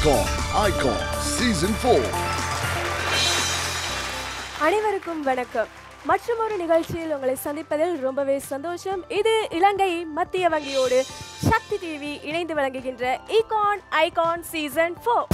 Icon, Icon Season 4. அனைவருக்கும் வணக்கம் மற்றும் ஒரு நிகழ்ச்சியில் உங்களை சந்திப்பதில் ரொம்பவே சந்தோஷம் இது இலங்கை மத்திய வங்கியோடு சக்தி டிவி இணைந்து வழங்குகின்ற ஈகான் ஐகான் சீசன் ஃபோர்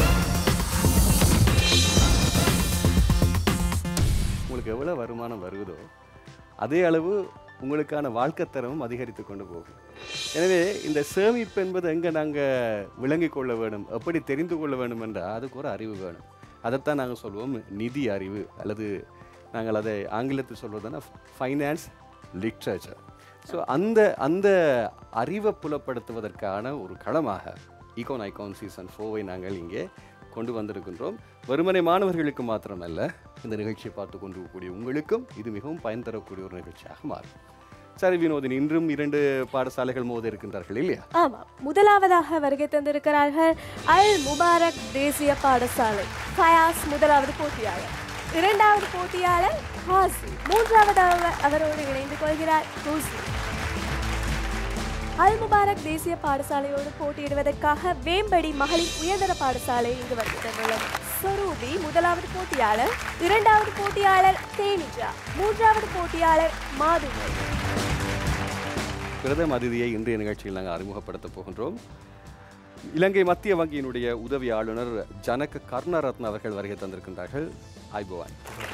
உங்களுக்கு எவ்வளோ வருமானம் வருதோ அதே அளவு உங்களுக்கான வாழ்க்கை தரமும் அதிகரித்து கொண்டு போகும் எனவே இந்த சேமிப்பு என்பது எங்கே நாங்கள் விளங்கிக் கொள்ள வேணும் எப்படி தெரிந்து கொள்ள வேண்டும் என்றால் அதுக்கு ஒரு அறிவு வேணும் அதைத்தான் நாங்கள் சொல்வோம் நிதி அறிவு அல்லது நாங்கள் அதை ஆங்கிலத்தில் சொல்வதுன்னா ஃபைனான்ஸ் லிட்ரேச்சர் ஸோ அந்த அந்த அறிவை புலப்படுத்துவதற்கான ஒரு களமாக ஈகோன் ஐகான் சீசன் ஃபோவை நாங்கள் இங்கே கொண்டு வந்திருக்கின்றோம் வெறுமனை மாணவர்களுக்கு மாத்திரமல்ல இந்த நிகழ்ச்சியை பார்த்து கொண்டிருக்கக்கூடிய உங்களுக்கும் இது மிகவும் பயன் தரக்கூடிய ஒரு நிகழ்ச்சியாக மாறும் சரி வினோதினி இன்றும் இரண்டு பாடசாலைகள் மோத இருக்கின்றார்கள் இல்லையா ஆமாம் முதலாவதாக வருகை தந்திருக்கிறார்கள் அல் முபாரக் தேசிய பாடசாலை ஃபயாஸ் முதலாவது போட்டியாளர் இரண்டாவது போட்டியாளர் ஹாசி மூன்றாவதாக அவரோடு இணைந்து கொள்கிறார் ஹூசி அல் முபாரக் தேசிய பாடசாலையோடு போட்டியிடுவதற்காக வேம்படி மகளிர் உயர்தர பாடசாலை இங்கு வருகை தந்துள்ளது சொரூபி முதலாவது போட்டியாளர் இரண்டாவது போட்டியாளர் தேனிஜா மூன்றாவது போட்டியாளர் மாதுமை பிரதம அதிதியை இன்றைய நிகழ்ச்சியில் நாங்கள் அறிமுகப்படுத்த போகின்றோம் இலங்கை மத்திய வங்கியினுடைய உதவி ஆளுநர் ஜனக கருணாரத்ன அவர்கள் வருகை தந்திருக்கின்றார்கள் ஐபவான்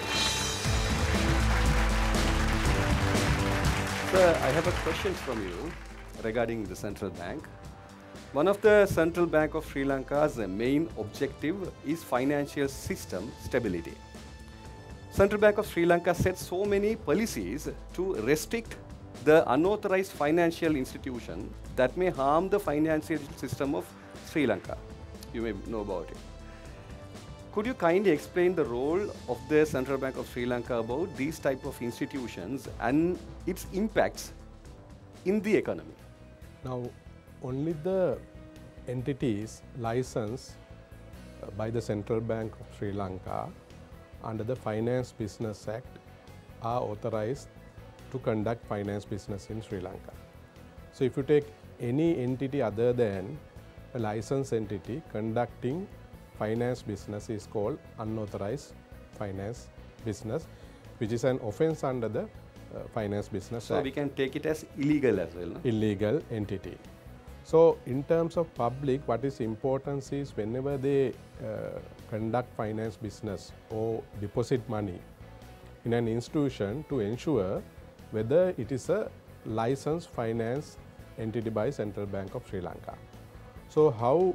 Sir, I have a question from you regarding the central bank. One of the central bank of Sri Lanka's main objective is financial system stability. Central Bank of Sri Lanka set so many policies to restrict the unauthorized financial institution that may harm the financial system of Sri Lanka. You may know about it. Could you kindly explain the role of the Central Bank of Sri Lanka about these type of institutions and its impacts in the economy? Now, only the entities licensed uh, by the Central Bank of Sri Lanka under the Finance Business Act are authorized to conduct finance business in Sri Lanka. So, if you take any entity other than a licensed entity conducting finance business is called unauthorized finance business, which is an offense under the uh, Finance Business So Act we can take it as illegal as well. No? illegal entity. So, in terms of public, what is important is whenever they uh, conduct finance business or deposit money in an institution to ensure whether it is a licensed finance entity by Central Bank of Sri Lanka. So, how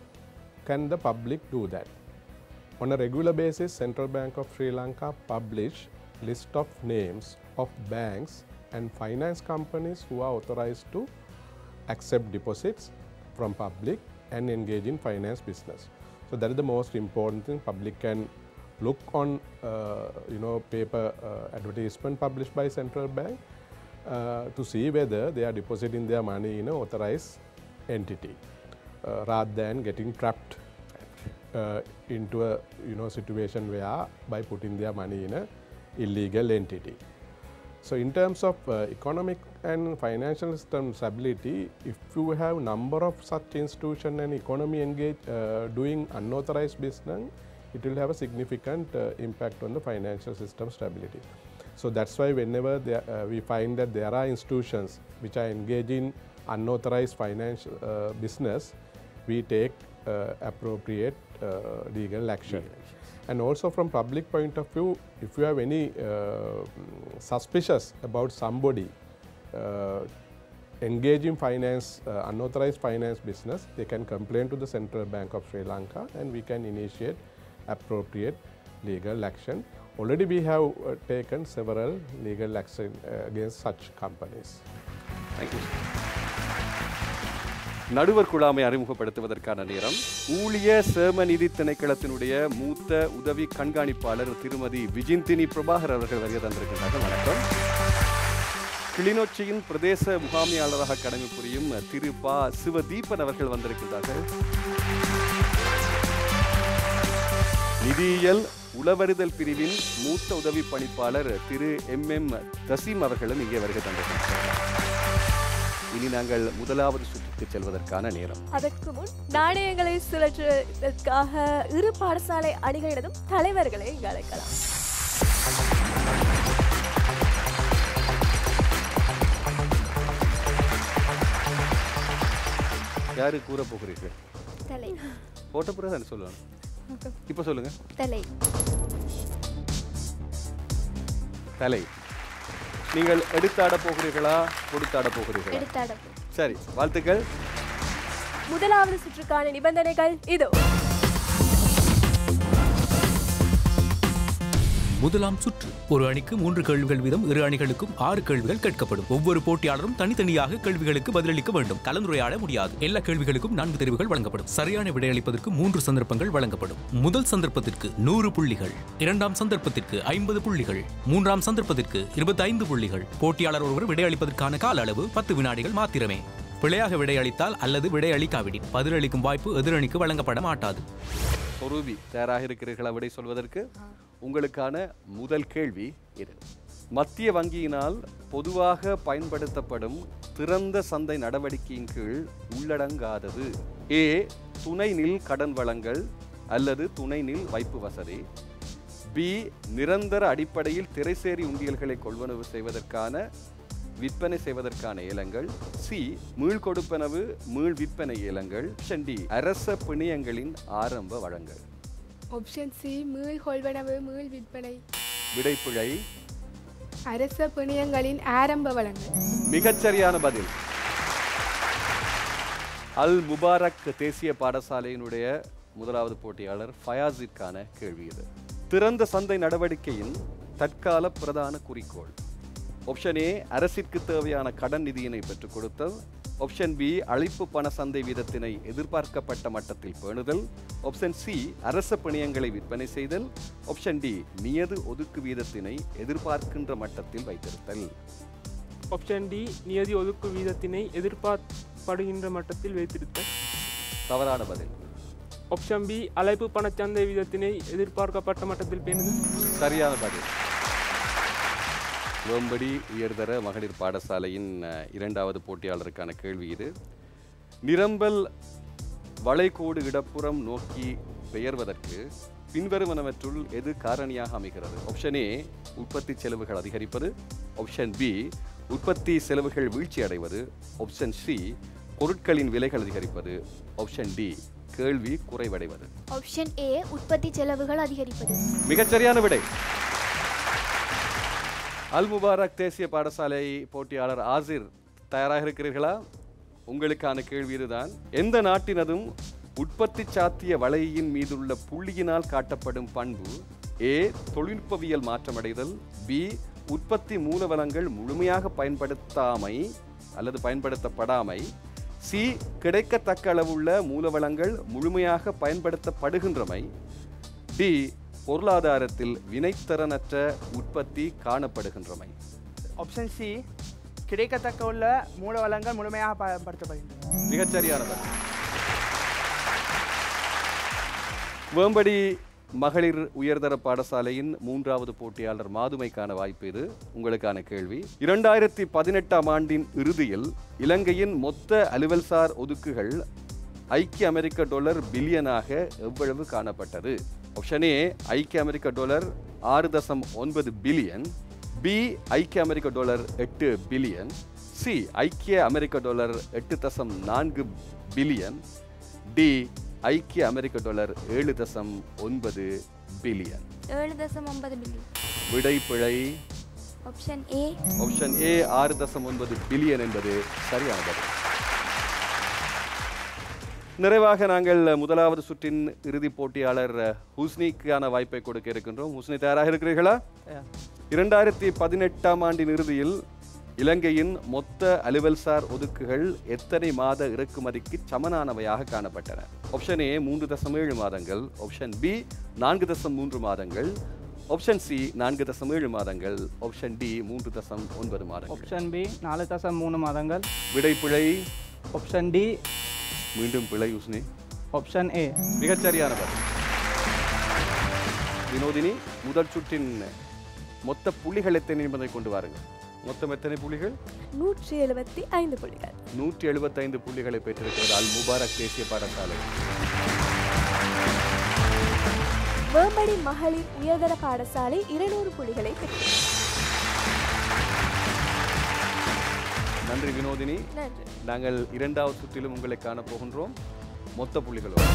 can the public do that? On a regular basis, Central Bank of Sri Lanka publish list of names of banks and finance companies who are authorized to accept deposits from public and engage in finance business. So that is the most important thing. Public can look on, uh, you know, paper uh, advertisement published by central bank uh, to see whether they are depositing their money in an authorized entity, uh, rather than getting trapped uh, into a you know situation where by putting their money in a illegal entity. So in terms of uh, economic and financial system stability, if you have number of such institution and economy engage uh, doing unauthorized business, it will have a significant uh, impact on the financial system stability. So that's why whenever there, uh, we find that there are institutions which are engaging unauthorized financial uh, business, we take uh, appropriate uh, legal action. And also from public point of view, if you have any uh, suspicious about somebody uh, engaging finance, uh, unauthorized finance business, they can complain to the Central Bank of Sri Lanka and we can initiate appropriate legal action. Already we have uh, taken several legal action uh, against such companies. Thank you. நடுவர் குழாமை அறிமுகப்படுத்துவதற்கான நேரம் ஊழிய சேம நிதி திணைக்களத்தினுடைய மூத்த உதவி கண்காணிப்பாளர் திருமதி விஜிந்தினி பிரபாகர் அவர்கள் வருகை தந்திருக்கின்றார்கள் வணக்கம் கிளிநொச்சியின் பிரதேச முகாமையாளராக கடமை புரியும் திரு பா சிவதீபன் அவர்கள் வந்திருக்கின்றார்கள் நிதியியல் உளவறிதல் பிரிவின் மூத்த உதவி பணிப்பாளர் திரு எம் எம் தசீம் அவர்களும் இங்கே வருகை தந்திருக்கின்றார்கள் இனி நாங்கள் முதலாவது சுற்றுக்கு செல்வதற்கான நேரம் அதற்கு முன் நாணயங்களை சுழற்றுவதற்காக இரு பாடசாலை அணிகளிடமும் தலைவர்களை இங்கு அழைக்கலாம் யாரு கூற போகிறீர்கள் தலை போட்ட பிறகு தானே சொல்லுவாங்க இப்போ சொல்லுங்க தலை தலை நீங்கள் எடுத்தாட போகிறீர்களா கொடுத்தாட போகிறீர்களா எடுத்தாடப்பு சரி வாழ்த்துக்கள் முதலாவது சுற்றுக்கான நிபந்தனைகள் இதோ முதலாம் சுற்று ஒரு அணிக்கு மூன்று கேள்விகள் வீதம் இரு அணிகளுக்கும் ஆறு கேள்விகள் கேட்கப்படும் ஒவ்வொரு போட்டியாளரும் தனித்தனியாக கேள்விகளுக்கு பதிலளிக்க வேண்டும் கலந்துரையாட முடியாது எல்லா கேள்விகளுக்கும் நான்கு தெரிவுகள் வழங்கப்படும் சரியான விடையளிப்பதற்கு மூன்று சந்தர்ப்பங்கள் வழங்கப்படும் முதல் சந்தர்ப்பத்திற்கு நூறு புள்ளிகள் இரண்டாம் சந்தர்ப்பத்திற்கு ஐம்பது புள்ளிகள் மூன்றாம் சந்தர்ப்பத்திற்கு இருபத்தைந்து புள்ளிகள் போட்டியாளர் ஒருவர் விடையளிப்பதற்கான கால அளவு பத்து வினாடிகள் மாத்திரமே பிழையாக விடையளித்தால் அல்லது விடையளிக்காவிடின் பதிலளிக்கும் வாய்ப்பு எதிரணிக்கு வழங்கப்பட மாட்டாது சொரூபி தயாராக இருக்கிறீர்களா விடை சொல்வதற்கு உங்களுக்கான முதல் கேள்வி இது மத்திய வங்கியினால் பொதுவாக பயன்படுத்தப்படும் திறந்த சந்தை நடவடிக்கையின் கீழ் உள்ளடங்காதது ஏ துணை நில் கடன் வழங்கல் அல்லது துணை நில் வைப்பு வசதி பி நிரந்தர அடிப்படையில் திரைசேரி உண்டியல்களை கொள்வனவு செய்வதற்கான விற்பனை செய்வதற்கான ஏலங்கள் சி மீள் கொடுப்பனவு மீள் விற்பனை ஏலங்கள் ஆப்ஷன் டி அரச பிணையங்களின் ஆரம்ப வழங்கல் ஆப்ஷன் சி மீள் கொள்வனவு மீள் விற்பனை விடைப்பிழை அரச பிணையங்களின் ஆரம்ப வளங்கள் மிகச்சரியான பதில் அல் முபாரக் தேசிய பாடசாலையினுடைய முதலாவது போட்டியாளர் ஃபயாஸிற்கான கேள்வி இது திறந்த சந்தை நடவடிக்கையின் தற்கால பிரதான குறிக்கோள் ஆப்ஷன் ஏ அரசிற்கு தேவையான கடன் நிதியினை பெற்றுக் கொடுத்தல் ஆப்ஷன் பி அழைப்பு பண சந்தை வீதத்தினை எதிர்பார்க்கப்பட்ட மட்டத்தில் பேணுதல் ஆப்ஷன் சி அரச பிணையங்களை விற்பனை செய்தல் ஆப்ஷன் டி நியது ஒதுக்கு வீதத்தினை எதிர்பார்க்கின்ற மட்டத்தில் வைத்திருத்தல் ஆப்ஷன் டி நியதி ஒதுக்கு வீதத்தினை எதிர்பார்ப்படுகின்ற மட்டத்தில் வைத்திருத்தல் தவறான பதில் ஆப்ஷன் பி அழைப்பு பணச்சந்தை வீதத்தினை எதிர்பார்க்கப்பட்ட மட்டத்தில் பேணுதல் சரியான பதில் வேம்படி உயர்தர மகளிர் பாடசாலையின் அஹ், இரண்டாவது போட்டியாளருக்கான கேள்வி இது நிரம்பல் வளைகோடு இடப்புறம் நோக்கி பெயர்வதற்கு பின்வருவனவற்றுள் எது காரணியாக அமைகிறது ஆப்ஷன் ஏ உற்பத்தி செலவுகள் அதிகரிப்பது ஆப்ஷன் பி உற்பத்தி செலவுகள் வீழ்ச்சி அடைவது ஆப்ஷன் சி பொருட்களின் விலைகள் அதிகரிப்பது ஆப்ஷன் டி கேள்வி குறைவடைவது ஆப்ஷன் ஏ உற்பத்தி செலவுகள் அதிகரிப்பது மிகச்சரியான விடை அல் முபாரக் தேசிய பாடசாலை போட்டியாளர் ஆசிர் தயாராக இருக்கிறீர்களா உங்களுக்கான கேள்வி இதுதான் எந்த நாட்டினதும் உற்பத்தி சாத்திய வலையின் மீதுள்ள புள்ளியினால் காட்டப்படும் பண்பு ஏ தொழில்நுட்பவியல் மாற்றமடைதல் பி உற்பத்தி மூலவளங்கள் முழுமையாக பயன்படுத்தாமை அல்லது பயன்படுத்தப்படாமை சி கிடைக்கத்தக்க அளவுள்ள மூலவளங்கள் முழுமையாக பயன்படுத்தப்படுகின்றமை டி பொருளாதாரத்தில் வினைத்திறனற்ற உற்பத்தி காணப்படுகின்றமை ஆப்ஷன் சி கிடைக்கத்தக்க உள்ள மூல வளங்கள் முழுமையாக பயன்படுத்தப்படுகின்றன மிகச்சரியானது வேம்படி மகளிர் உயர்தர பாடசாலையின் மூன்றாவது போட்டியாளர் மாதுமைக்கான வாய்ப்பு இது உங்களுக்கான கேள்வி இரண்டாயிரத்தி பதினெட்டாம் ஆண்டின் இறுதியில் இலங்கையின் மொத்த அலுவல்சார் ஒதுக்குகள் ஐக்கிய அமெரிக்க டாலர் பில்லியனாக எவ்வளவு காணப்பட்டது ஆப்ஷன் ஏ ஐக்கிய அமெரிக்க டாலர் ஆறு தசம் ஒன்பது பில்லியன் பி ஐக்கிய அமெரிக்க டாலர் எட்டு பில்லியன் சி ஐக்கிய அமெரிக்க டாலர் எட்டு தசம் நான்கு பில்லியன் டி ஐக்கிய அமெரிக்க டாலர் ஏழு தசம் ஒன்பது பில்லியன் ஏழு தசம் ஒன்பது பில்லியன் விடை பிழை ஆப்ஷன் ஏ ஆப்ஷன் ஏ ஆறு தசம் ஒன்பது பில்லியன் என்பது சரியான பதில் நிறைவாக நாங்கள் முதலாவது சுற்றின் இறுதிப் போட்டியாளர் ஹுஸ்னிக்கான வாய்ப்பை கொடுக்க இருக்கின்றோம் ஹுஸ்னி தயாராக இருக்கிறீர்களா இரண்டாயிரத்தி பதினெட்டாம் ஆண்டின் இறுதியில் இலங்கையின் மொத்த அலுவல்சார் ஒதுக்குகள் எத்தனை மாத இறக்குமதிக்கு சமனானவையாக காணப்பட்டன ஆப்ஷன் ஏ மூன்று தசம் ஏழு மாதங்கள் ஆப்ஷன் பி நான்கு தசம் மூன்று மாதங்கள் ஆப்ஷன் சி நான்கு தசம் ஏழு மாதங்கள் ஆப்ஷன் டி மூன்று தசம் ஒன்பது மாதங்கள் ஆப்ஷன் பி நாலு தசம் மூணு மாதங்கள் விடை பிழை ஆப்ஷன் டி மீண்டும் பிழை உஸ்னி ஆப்ஷன் ஏ மிகச்சரியான பதில் வினோதினி முதல் சுற்றின் மொத்த புள்ளிகள் எத்தனை என்பதை கொண்டு வாருங்கள் மொத்தம் எத்தனை புள்ளிகள் நூற்றி எழுபத்தி ஐந்து புள்ளிகள் நூற்றி எழுபத்தைந்து புள்ளிகளை பெற்றிருக்கிறது அல் முபாரக் தேசிய பாடசாலை வேம்படி மகளிர் உயர்தர பாடசாலை இருநூறு புள்ளிகளை பெற்றது நன்றி வினோதினி நன்றி நாங்கள் இரண்டாவது சுற்றிலும் உங்களை காணப் போகின்றோம் மொத்த புள்ளிகளோடு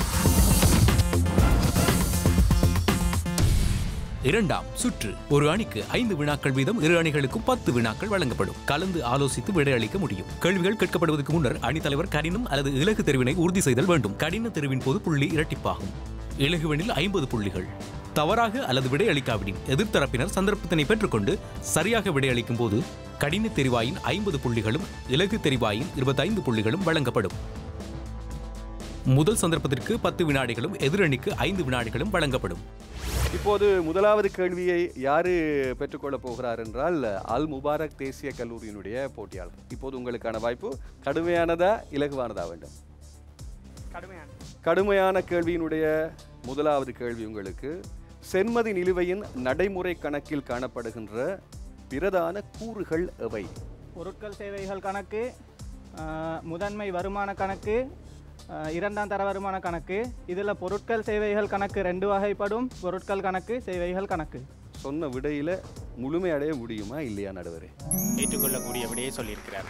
இரண்டாம் சுற்று ஒரு அணிக்கு ஐந்து வினாக்கள் வீதம் இரு அணிகளுக்கும் பத்து வினாக்கள் வழங்கப்படும் கலந்து ஆலோசித்து விடையளிக்க முடியும் கேள்விகள் கேட்கப்படுவதற்கு முன்னர் அணித்தலைவர் கடினம் அல்லது இலகு தெரிவினை உறுதி செய்தல் வேண்டும் கடின தெரிவின் போது புள்ளி இரட்டிப்பாகும் இலகுவெனில் ஐம்பது புள்ளிகள் தவறாக அல்லது விடையளிக்காவிடின் எதிர்த்தரப்பினர் சந்தர்ப்பத்தினை பெற்றுக்கொண்டு சரியாக விடையளிக்கும் போது கடின தெரிவாயின் ஐம்பது புள்ளிகளும் இலகு தெரிவாயின் இருபத்தைந்து புள்ளிகளும் வழங்கப்படும் முதல் சந்தர்ப்பத்திற்கு பத்து வினாடிகளும் எதிரணிக்கு ஐந்து வினாடிகளும் வழங்கப்படும் இப்போது முதலாவது கேள்வியை யாரு பெற்றுக்கொள்ளப் போகிறார் என்றால் அல் முபாரக் தேசிய கல்லூரியினுடைய போட்டியாளர் இப்போது உங்களுக்கான வாய்ப்பு கடுமையானதா இலகுவானதா வேண்டும் கடுமையான கடுமையான கேள்வியினுடைய முதலாவது கேள்வி உங்களுக்கு சென்மதி நிலுவையின் நடைமுறை கணக்கில் காணப்படுகின்ற பிரதான கூறுகள் எவை பொருட்கள் சேவைகள் கணக்கு ஆஹ், முதன்மை வருமான கணக்கு ஆஹ், இரண்டாம் தர வருமான கணக்கு இதில் பொருட்கள் சேவைகள் கணக்கு ரெண்டு வகைப்படும் பொருட்கள் கணக்கு சேவைகள் கணக்கு சொன்ன விடையில முழுமையடைய முடியுமா இல்லையா நடுவரே ஏற்றுக்கொள்ளக்கூடிய விடையை சொல்லியிருக்கிறார்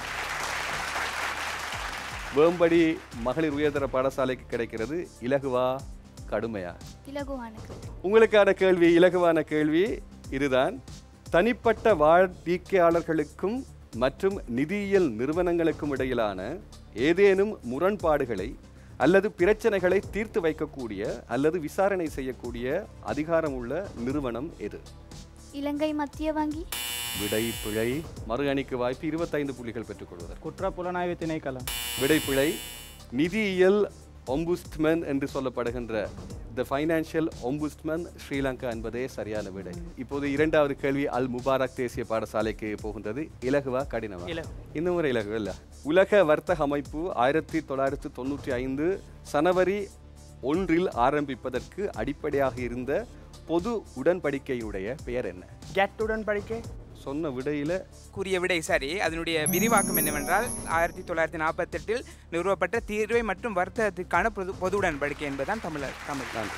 வேம்படி மகளிர் உயர்தர பாடசாலைக்கு கிடைக்கிறது இலகுவா கடுமையா இலகுவான கேள்வி உங்களுக்கான கேள்வி இலகுவான கேள்வி இதுதான் தனிப்பட்ட வாடிக்கையாளர்களுக்கும் மற்றும் நிதியியல் நிறுவனங்களுக்கும் இடையிலான ஏதேனும் முரண்பாடுகளை அல்லது பிரச்சனைகளை தீர்த்து வைக்கக்கூடிய அல்லது விசாரணை செய்யக்கூடிய அதிகாரமுள்ள நிறுவனம் எது இலங்கை மத்திய வங்கி விடை பிழை மறு அணிக்கு வாய்ப்பு இருபத்தைந்து புள்ளிகள் பெற்றுக்கொள்வதற்கு குற்ற புலனாய்வு திணைக்களம் விடை பிழை நிதியியல் ஒம்புஸ்ட்மன் என்று சொல்லப்படுகின்ற த ஃபைனான்சியல் ஒம்புஸ்ட்மன் ஸ்ரீலங்கா என்பதே சரியான விடை இப்போது இரண்டாவது கேள்வி அல் முபாரக் தேசிய பாடசாலைக்கு போகின்றது இலகுவா கடினமா இலகு. இந்த முறை இலகு இல்ல உலக வர்த்தக அமைப்பு ஆயிரத்தி தொள்ளாயிரத்தி தொண்ணூற்றி ஐந்து சனவரி ஒன்றில் ஆரம்பிப்பதற்கு அடிப்படையாக இருந்த பொது உடன்படிக்கையுடைய பெயர் என்ன கெட் உடன்படிக்கை சொன்ன விடையில கூறிய விடை சரி அதனுடைய விரிவாக்கம் என்னவென்றால் ஆயிரத்தி தொள்ளாயிரத்தி நாற்பத்தெட்டில் நிறுவப்பட்ட தீர்வை மற்றும் வர்த்தகத்துக்கான பொது பொது உடன்படிக்கை என்பதுதான் தமிழர் தமிழ் நன்றி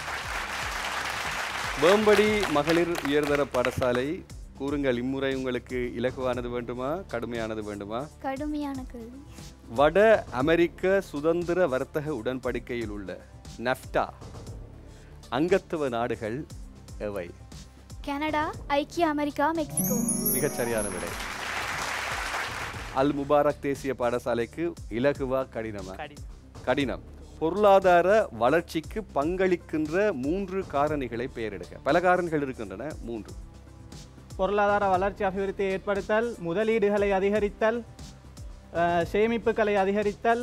வேம்படி மகளிர் உயர்தர பாடசாலை கூறுங்கள் இம்முறை உங்களுக்கு இலகுவானது வேண்டுமா கடுமையானது வேண்டுமா கடுமையான கேள்வி வட அமெரிக்க சுதந்திர வர்த்தக உடன்படிக்கையில் உள்ள நஃப்டா அங்கத்துவ நாடுகள் எவை கனடா ஐக்கிய அமெரிக்கா மெக்சிகோ மிகச் சரியான விடை அல் முபாரக் தேசிய பாடசாலைக்கு இலகுவா கடினமா கடினம் கடினம் பொருளாதார வளர்ச்சிக்கு பங்களிக்கின்ற மூன்று காரணிகளை பெயரிடுக பல காரணிகள் இருக்கின்றன மூன்று பொருளாதார வளர்ச்சி அபிவிருத்தியை ஏற்படுத்தல் முதலீடுகளை அதிகரித்தல் ஆஹ், சேமிப்புகளை அதிகரித்தல்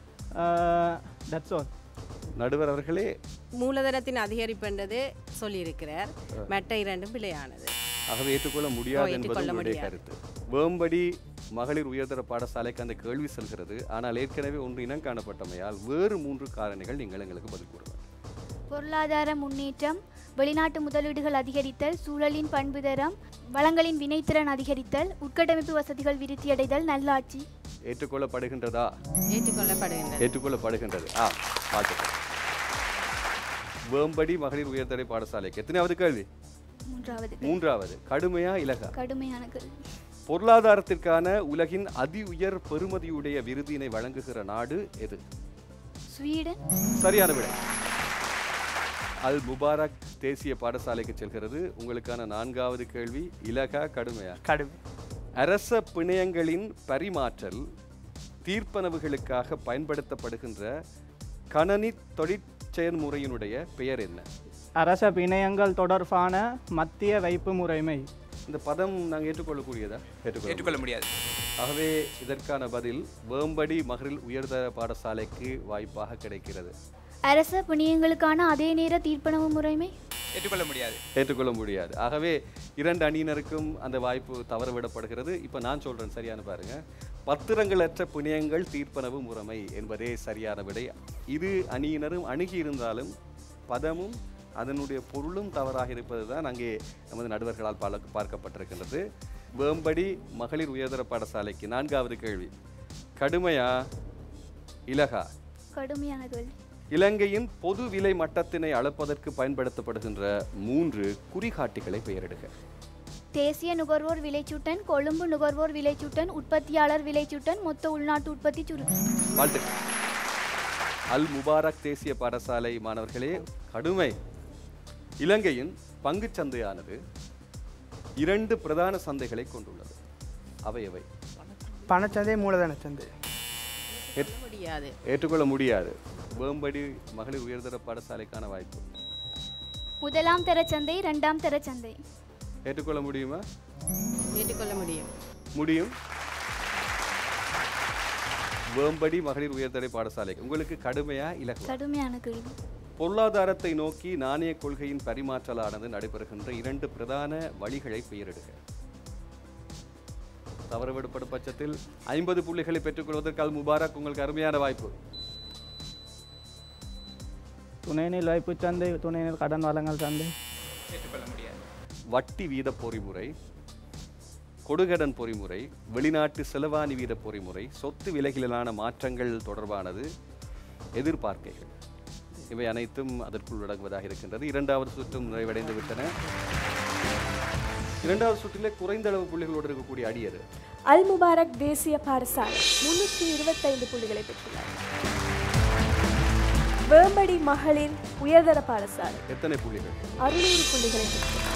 தட்ஸ் ஆல் நடுவர் அவர்களே மூலதனத்தின் அதிகரிப்பு என்றது சொல்லியிருக்கிறார் மற்ற இரண்டும் பிழையானது ஆகவே ஏற்றுக்கொள்ள முடியாது ஓ, என்பது ஏற்றுக்கொள்ள உங்களுடைய முடியாது. கருத்து வேம்படி மகளிர் உயர்தர பாடசாலைக்கு அந்த கேள்வி செல்கிறது ஆனால் ஏற்கனவே ஒன்று இனம் காணப்பட்டமையால் வேறு மூன்று காரணிகள் நீங்கள் எங்களுக்கு பதில் கூறுங்கள் பொருளாதார முன்னேற்றம் வெளிநாட்டு முதலீடுகள் அதிகரித்தல் சூழலின் பண்புதரம் வளங்களின் வினைத்திறன் அதிகரித்தல் உட்கட்டமைப்பு வசதிகள் விருத்தியடைதல் நல்லாட்சி ஏற்றுக்கொள்ளப்படுகின்றதா ஏற்றுக்கொள்ளப்படுகின்றது ஏற்றுக்கொள்ளப்படுகின்றது ஆ வாழ்த்துக்கள் வேம்படி மகளிர் உயர்தர பாடசாலைக்கு எத்தனையாவது கேள்வி மூன்றாவது கேள்வி. மூன்றாவது கடுமையா இலகா கடுமையான கேள்வி பொருளாதாரத்திற்கான உலகின் அதி உயர் பெறுமதியுடைய விருதினை வழங்குகிற நாடு எது ஸ்வீடன் சரியான விடை அல் முபாரக் தேசிய பாடசாலைக்கு செல்கிறது உங்களுக்கான நான்காவது கேள்வி இலகா கடுமையா கடுமை அரச பிணையங்களின் பரிமாற்றல் தீர்ப்பனவுகளுக்காக பயன்படுத்தப்படுகின்ற கணனி தொழிற்செயல்முறையினுடைய பெயர் என்ன அரச பிணையங்கள் தொடர்பான மத்திய வைப்பு முறைமை இந்த பதம் நாங்கள் ஏற்றுக்கொள்ளக்கூடியதா ஏற்றுக்கொள்ள முடியாது ஆகவே இதற்கான பதில் வேம்படி மகளிர் உயர்தர பாடசாலைக்கு வாய்ப்பாக கிடைக்கிறது அரச பிணியங்களுக்கான அதே நேர தீர்ப்பனவு முறைமை ஏற்றுக்கொள்ள முடியாது ஏற்றுக்கொள்ள முடியாது ஆகவே இரண்டு அணியினருக்கும் அந்த வாய்ப்பு தவறவிடப்படுகிறது இப்போ நான் சொல்றேன் சரியான பாருங்க பத்திரங்களற்ற பிணையங்கள் தீர்ப்பனவு முறைமை என்பதே சரியான விடை இரு அணியினரும் அணுகி இருந்தாலும் பதமும் அதனுடைய பொருளும் தவறாக இருப்பது தான் அங்கே நமது நடுவர்களால் பார்க்க பார்க்கப்பட்டிருக்கின்றது வேம்படி மகளிர் உயர்தர பாடசாலைக்கு நான்காவது கேள்வி கடுமையா இலகா கடுமையான கேள்வி இலங்கையின் பொது விலை மட்டத்தினை அளப்பதற்கு பயன்படுத்தப்படுகின்ற மூன்று குறிகாட்டிகளை பெயரிடுக தேசிய நுகர்வோர் விலைச்சூட்டன் கொழும்பு நுகர்வோர் விலைச்சூட்டன் உற்பத்தியாளர் விலைச்சூட்டன் மொத்த உள்நாட்டு உற்பத்தி சுருக்கு வாழ்த்துக்கள் அல் முபாரக் தேசிய பாடசாலை மாணவர்களே கடுமை இலங்கையின் பங்குச் சந்தையானது இரண்டு பிரதான சந்தைகளை கொண்டுள்ளது அவை அவை பணச்சந்தை மூலதன சந்தை ஏற்- முடியாது ஏற்றுக்கொள்ள முடியாது வேம்படி மகளிர் உயர்தர பாடசாலைக்கான வாய்ப்பு முதலாம் தர சந்தை இரண்டாம் தர சந்தை ஏற்றுக்கொள்ள முடியுமா ஏற்றுக்கொள்ள முடியும் முடியும் வேம்படி மகளிர் உயர்தர பாடசாலை உங்களுக்கு கடுமையா இலக்கு கடுமையான கேள்வி பொருளாதாரத்தை நோக்கி நாணய கொள்கையின் பரிமாற்றலானது நடைபெறுகின்ற இரண்டு பிரதான வழிகளை பெயரிடுக தவறுவிடப்படும் பட்சத்தில் ஐம்பது புள்ளிகளை பெற்றுக்கொள்வதற்கு அல் முபாரக் உங்களுக்கு அருமையான வாய்ப்பு துணைநில் வாய்ப்பு சந்தை துணைநில் கடன் வழங்கல் சந்தை ஏற்றுக்கொள்ள முடியாது வட்டி வீத பொறிமுறை கொடுகடன் பொறிமுறை வெளிநாட்டு செலவாணி வீத பொறிமுறை சொத்து விலைகளிலான மாற்றங்கள் தொடர்பானது எதிர்பார்க்கைகள் இவை அனைத்தும் அதற்குள் அடங்குவதாக இருக்கின்றது இரண்டாவது சுற்றும் நிறைவடைந்து விட்டன இரண்டாவது சுற்றிலே குறைந்த அளவு புள்ளிகளோடு இருக்கக்கூடிய அடியது அல் முபாரக் தேசிய பாடசாலை முன்னூற்றி இருபத்தைந்து புள்ளிகளை பெற்றுள்ளார் வேம்படி மகளிர் உயர்தர பாடசாலை எத்தனை புள்ளிகள் அறுநூறு புள்ளிகளை பெற்றுள்ளார்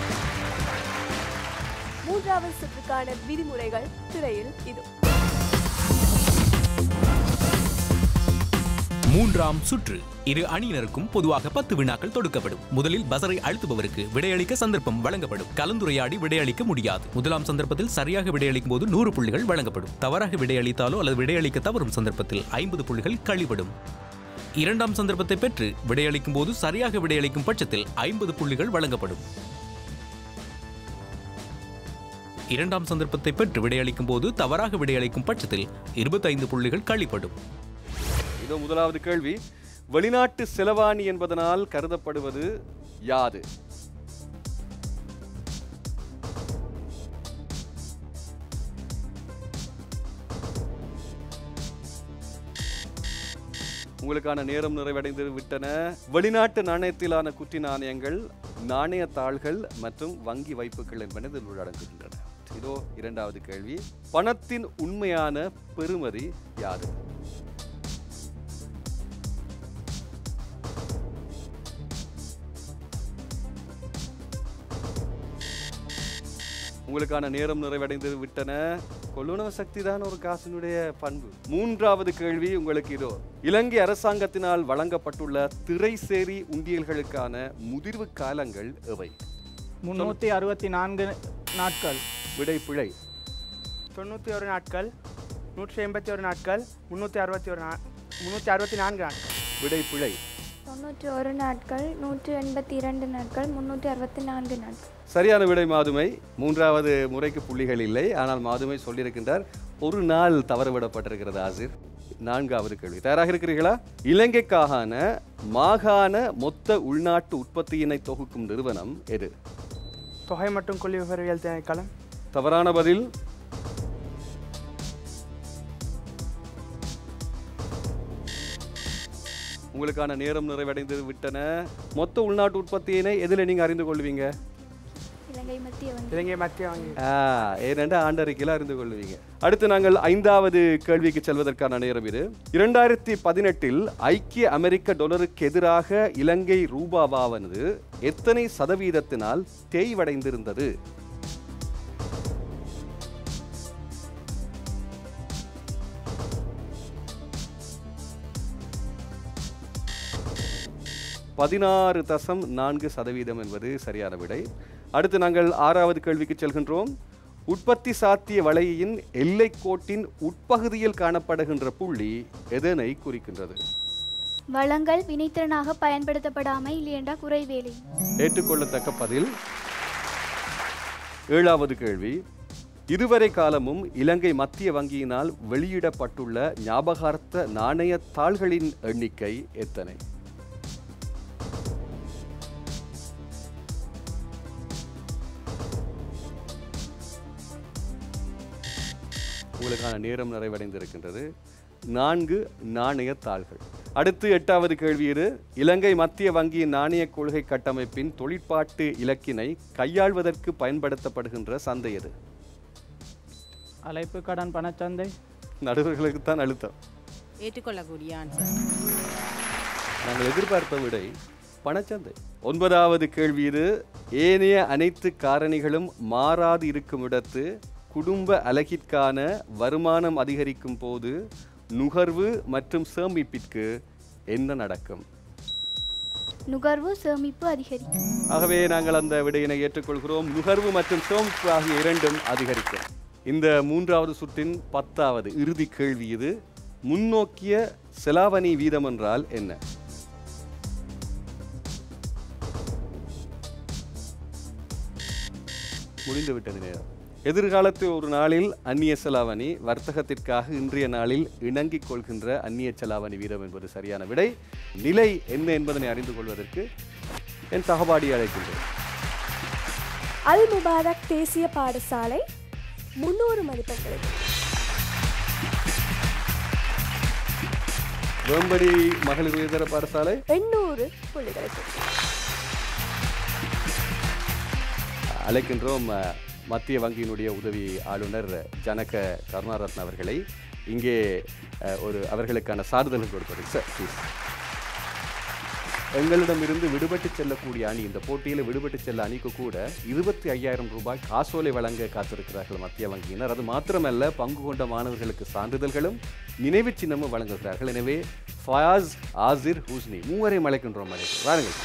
மூன்றாவது சுற்றுக்கான விதிமுறைகள் திரையில் இது மூன்றாம் சுற்று இரு அணியினருக்கும் பொதுவாக பத்து வினாக்கள் தொடுக்கப்படும் முதலில் பசரை அழுத்துபவருக்கு விடையளிக்க சந்தர்ப்பம் வழங்கப்படும் கலந்துரையாடி விடையளிக்க முடியாது முதலாம் சந்தர்ப்பத்தில் சரியாக விடையளிக்கும் போது நூறு புள்ளிகள் வழங்கப்படும் தவறாக விடையளித்தாலோ அல்லது விடையளிக்க தவறும் சந்தர்ப்பத்தில் ஐம்பது புள்ளிகள் கழிவிடும் இரண்டாம் சந்தர்ப்பத்தை பெற்று விடையளிக்கும் போது சரியாக விடையளிக்கும் பட்சத்தில் ஐம்பது புள்ளிகள் வழங்கப்படும் இரண்டாம் சந்தர்ப்பத்தை பெற்று விடையளிக்கும் போது தவறாக விடையளிக்கும் பட்சத்தில் இருபத்தைந்து புள்ளிகள் கழிப்படும் இதோ முதலாவது கேள்வி வெளிநாட்டு செலவாணி என்பதனால் கருதப்படுவது யாது உங்களுக்கான நேரம் நிறைவடைந்து விட்டன வெளிநாட்டு நாணயத்திலான குட்டி நாணயங்கள் நாணய தாள்கள் மற்றும் வங்கி வைப்புகள் என்பன இதில் உள்ளடங்குகின்றன இதோ இரண்டாவது கேள்வி பணத்தின் உண்மையான பெறுமதி யாது உங்களுக்கான நேரம் நிறைவடைந்து விட்டன கொள்ளுணவு சக்தி தான் ஒரு காசினுடைய பண்பு மூன்றாவது கேள்வி உங்களுக்கு இதோ இலங்கை அரசாங்கத்தினால் வழங்கப்பட்டுள்ள திரைசேரி உண்டியல்களுக்கான முதிர்வு காலங்கள் எவை முன்னூற்றி அறுபத்தி நான்கு நாட்கள் விடை பிழை தொண்ணூற்றி ஒரு நாட்கள் நூற்றி எண்பத்தி ஒரு நாட்கள் முந்நூற்றி அறுபத்தி ஒரு நா முந்நூற்றி அறுபத்தி நான்கு நாட்கள் விடை பிழை தொண்ணூற்றி ஒரு நாட்கள் நூற்றி எண்பத்தி இரண்டு நாட்கள் முந்நூற்றி அறுபத்தி நான்கு நாட்கள் சரியான விடை மாதுமை மூன்றாவது முறைக்கு புள்ளிகள் இல்லை ஆனால் மாதுமை சொல்லியிருக்கின்றார் ஒரு நாள் தவறவிடப்பட்டிருக்கிறது ஆசிர் நான்காவது கேள்வி தயாராக இருக்கிறீர்களா இலங்கைக்கான மாகாண மொத்த உள்நாட்டு உற்பத்தியினை தொகுக்கும் நிறுவனம் எது தொகை மற்றும் கொள்ளி விவரவியல் திணைக்களம் தவறான பதில் உங்களுக்கான நேரம் நிறைவடைந்து விட்டன மொத்த உள்நாட்டு உற்பத்தியினை எதில் நீங்க அறிந்து கொள்வீங்க இலங்கை மத்திய வங்கி இலங்கை மத்திய வங்கி ஆ ஏனென்றா ஆண்டறிக்கையில் அறிந்து கொள்வீங்க அடுத்து நாங்கள் ஐந்தாவது கேள்விக்கு செல்வதற்கான நேரம் இது இரண்டாயிரத்தி பதினெட்டில் ஐக்கிய அமெரிக்க டாலருக்கு எதிராக இலங்கை ரூபாவானது எத்தனை சதவீதத்தினால் தேய்வடைந்திருந்தது பதினாறு தசம் நான்கு சதவீதம் என்பது சரியான விடை அடுத்து நாங்கள் ஆறாவது கேள்விக்கு செல்கின்றோம் உற்பத்தி சாத்திய வளையின் எல்லைக்கோட்டின் உட்பகுதியில் காணப்படுகின்ற புள்ளி எதனை குறிக்கின்றது வளங்கள் வினைத்திறனாக பயன்படுத்தப்படாமை இல்லையென்றா குறைவேலை ஏற்றுக்கொள்ளத்தக்க பதில் ஏழாவது கேள்வி இதுவரை காலமும் இலங்கை மத்திய வங்கியினால் வெளியிடப்பட்டுள்ள ஞாபகார்த்த நாணய தாள்களின் எண்ணிக்கை எத்தனை உங்களுக்கான நேரம் நிறைவடைந்திருக்கின்றது நான்கு நாணய தாள்கள் அடுத்து எட்டாவது கேள்வி இது இலங்கை மத்திய வங்கியின் நாணய கொள்கை கட்டமைப்பின் தொழிற்பாட்டு இலக்கினை கையாள்வதற்கு பயன்படுத்தப்படுகின்ற சந்தை எது அழைப்பு கடன் பணச்சந்தை நடுவர்களுக்கு தான் அழுத்தம் ஏற்றுக்கொள்ளக்கூடிய ஆன்சர் நாங்கள் எதிர்பார்த்த விடை பணச்சந்தை ஒன்பதாவது கேள்வி இது ஏனைய அனைத்து காரணிகளும் மாறாது இருக்கும் இடத்து குடும்ப அலகிற்கான வருமானம் அதிகரிக்கும் போது நுகர்வு மற்றும் சேமிப்பிற்கு என்ன நடக்கும் நுகர்வு சேமிப்பு அதிகரிக்கும் ஆகவே நாங்கள் அந்த விடையினை ஏற்றுக்கொள்கிறோம் நுகர்வு மற்றும் சேமிப்பு ஆகிய இரண்டும் அதிகரிக்கும் இந்த மூன்றாவது சுற்றின் பத்தாவது இறுதி கேள்வி இது முன்னோக்கிய செலாவணி வீதம் என்றால் என்ன முடிந்துவிட்டது நேரம் எதிர்காலத்தில் ஒரு நாளில் அந்நிய செலாவணி வர்த்தகத்திற்காக இன்றைய நாளில் இணங்கிக் கொள்கின்ற அந்நிய செலாவணி வீதம் என்பது சரியான விடை நிலை என்ன என்பதனை அறிந்து கொள்வதற்கு என் சகபாடி அழைக்கின்றேன் அல் முபாரக் தேசிய பாடசாலை முன்னூறு மதிப்பெண்களுக்கு வேம்படி மகளிர் உயர்தர பாடசாலை எண்ணூறு புள்ளிகளுக்கு அழைக்கின்றோம் அஹ், மத்திய வங்கியினுடைய உதவி ஆளுநர் ஜனக கருணாரத்ன அவர்களை இங்கே அஹ், ஒரு அவர்களுக்கான சான்றிதழ் கொடுப்பது சார் ப்ளீஸ் எங்களிடமிருந்து விடுபட்டு செல்லக்கூடிய அணி இந்த போட்டியில் விடுபட்டு செல்ல அணிக்கு கூட இருபத்தி ஐயாயிரம் ரூபாய் காசோலை வழங்க காத்திருக்கிறார்கள் மத்திய வங்கியினர் அது மாத்திரமல்ல பங்கு கொண்ட மாணவர்களுக்கு சான்றிதழ்களும் நினைவு சின்னமும் வழங்குகிறார்கள் எனவே ஃபயாஸ் ஆசிர் ஹூஸ்னி மூவரையும் அழைக்கின்றோம் அழைக்கிறோம் வாருங்கள்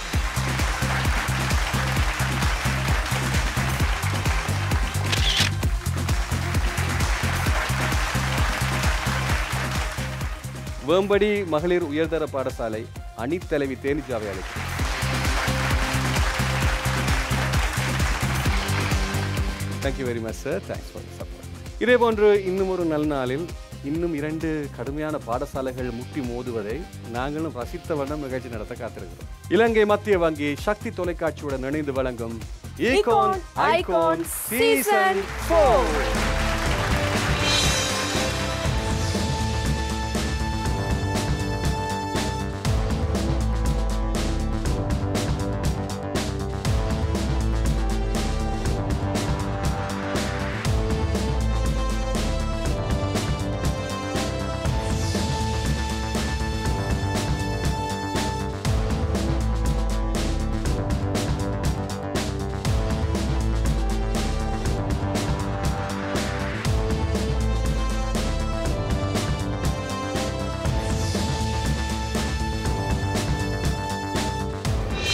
வேம்படி மகளிர் உயர்தர பாடசாலை அணித்தலைவி தேனிஜாவை அழைக்கிறோம் thank you very much sir thanks for support இதே போன்று இன்னும் ஒரு நல்ல நாளில் இன்னும் இரண்டு கடுமையான பாடசாலைகள் முட்டி மோதுவதை நாங்களும் ரசித்த வண்ணம் நிகழ்ச்சி நடத்த காத்திருக்கிறோம் இலங்கை மத்திய வங்கி சக்தி தொலைக்காட்சியுடன் இணைந்து வழங்கும் Icon Icon season four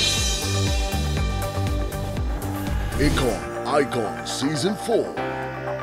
Icon Icon Season 4